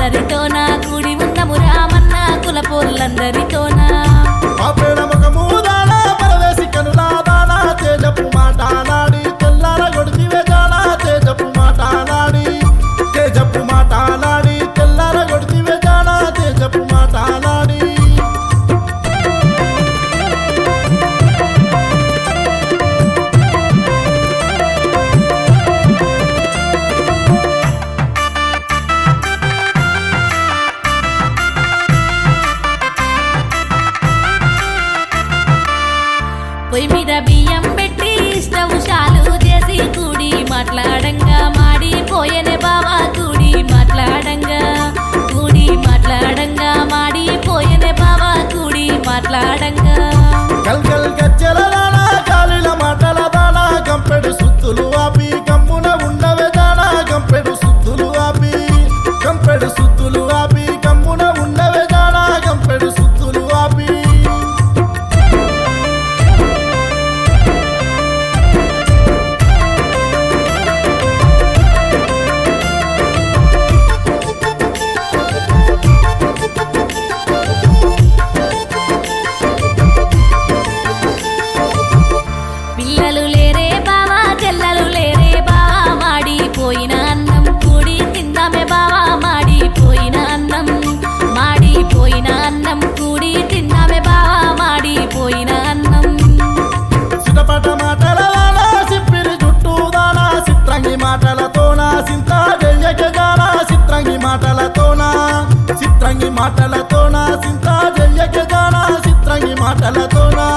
అందరితోన కూడి ఉందము రామన్న కులపోళ్ళందరితోన ఆ పేడ ముఖము దానా పరవేసి కనులా దానా తేజపు మాట నాడి తెల్లార గొడితివే జానా తేజపు మాట నాడి తేజపు మాట నాడి తెల్లార గొడితివే జానా తేజపు మాట నాడి పొయ్యి మీద బియ్యం పెట్టి స్టవ్ చాలు చేసి కూడి మాట్లాడంగా మాడిపోయేనే బావా కూడి మాట్లాడంగా కూడి మాట్లాడంగా మాడిపోయేనే బావా కూడి మాట్లాడంగా గల్ గల్ గజ్జల దానా గాలిల మాటల దానా గంపెడు సుత్తులు ఆపి గమ్మున ఉండవే దానా గంపెడు సుత్తులు ఆపి గంపెడు సుత్తులు ఆపి గమ్మున ఉండవే దానా గంపెడు సుత్తులు ఆపి పిల్లలు లేరే బావా చెల్లలు లేరే బావా మాడిపోయిన అన్నం కూడి తిందామే బావా మాడిపోయిన అన్నం మాడిపోయిన అన్నం కూడి తిందామే బావా మాడిపోయిన అన్నం చిటపట మాటల దానా సిప్పిరి చుట్టూ దానా చిత్రంగి మాటలతోనా సింత జయ్యక జానా చిత్రంగి మాటలతోనా చిత్రంగి మాటలతోనా సింత జయ్యక జానా చిత్రంగి మాటలతోనా